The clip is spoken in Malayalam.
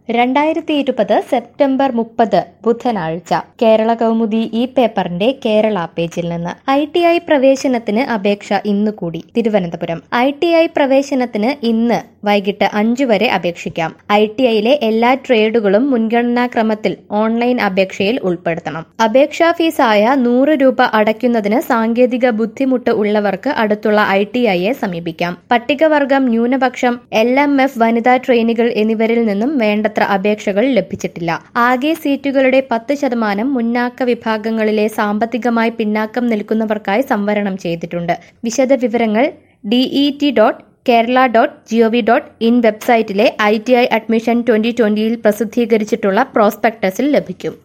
രണ്ടായിരത്തി ഇരുപത് സെപ്റ്റംബർ മുപ്പത് ബുധനാഴ്ച കേരള കൗമുദി ഈ പേപ്പറിന്റെ കേരള പേജിൽ നിന്ന് ഐ ടി ഐ പ്രവേശനത്തിന് അപേക്ഷ ഇന്ന് കൂടി തിരുവനന്തപുരം ഐ ടി ഐ പ്രവേശനത്തിന് ഇന്ന് വൈകിട്ട് അഞ്ചു വരെ അപേക്ഷിക്കാം ഐ ടി ഐയിലെ എല്ലാ ട്രേഡുകളും മുൻഗണനാക്രമത്തിൽ ഓൺലൈൻ അപേക്ഷയിൽ ഉൾപ്പെടുത്തണം അപേക്ഷാ ഫീസായ നൂറ് രൂപ അടയ്ക്കുന്നതിന് സാങ്കേതിക ബുദ്ധിമുട്ട് ഉള്ളവർക്ക് അടുത്തുള്ള ഐ ടി ഐയെ സമീപിക്കാം പട്ടികവർഗം ന്യൂനപക്ഷം എൽ എം എഫ് വനിതാ ട്രെയിനികൾ എന്നിവരിൽ നിന്നും വേണ്ടത്ര അപേക്ഷകൾ ലഭിച്ചിട്ടില്ല ആകെ സീറ്റുകളുടെ പത്ത് ശതമാനം മുന്നാക്ക വിഭാഗങ്ങളിലെ സാമ്പത്തികമായി പിന്നാക്കം നിൽക്കുന്നവർക്കായി സംവരണം ചെയ്തിട്ടുണ്ട് വിശദവിവരങ്ങൾ DE dot Kerala dot GOV dot in വെബ്സൈറ്റിലെ I T I admission twenty ട്വന്റിയിൽ പ്രസിദ്ധീകരിച്ചിട്ടുള്ള പ്രോസ്പെക്ടസിൽ ലഭിക്കും